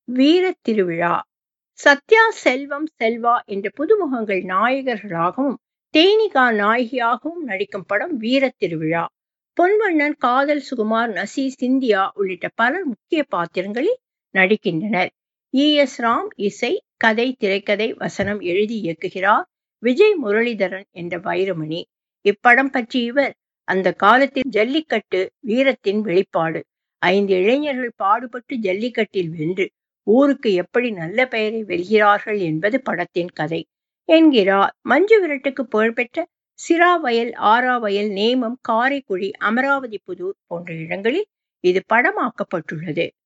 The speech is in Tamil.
வீரத் திருவிழா சத்யா செல்வம் செல்வா என்ற புதுமுகங்கள் நாயகர்களாகவும் தேனிகா நாயகியாகவும் நடிக்கும் படம் வீரத் திருவிழா பொன்வண்ணன் காதல் சுகுமார் நசி சிந்தியா உள்ளிட்ட பலர் முக்கிய பாத்திரங்களில் நடிக்கின்றனர் இ எஸ் ராம் இசை கதை திரைக்கதை வசனம் எழுதி இயக்குகிறார் விஜய் முரளிதரன் என்ற வைரமணி இப்படம் பற்றி இவர் அந்த காலத்தில் ஜல்லிக்கட்டு வீரத்தின் வெளிப்பாடு ஐந்து இளைஞர்கள் பாடுபட்டு ஜல்லிக்கட்டில் வென்று ஊருக்கு எப்படி நல்ல பெயரை வெல்கிறார்கள் என்பது படத்தின் கதை என்கிறார் மஞ்சு விரட்டுக்கு புகழ்பெற்ற சிராவயல் ஆராவயல் நேமம் காரைக்குடி அமராவதி புதூர் போன்ற இடங்களில் இது படமாக்கப்பட்டுள்ளது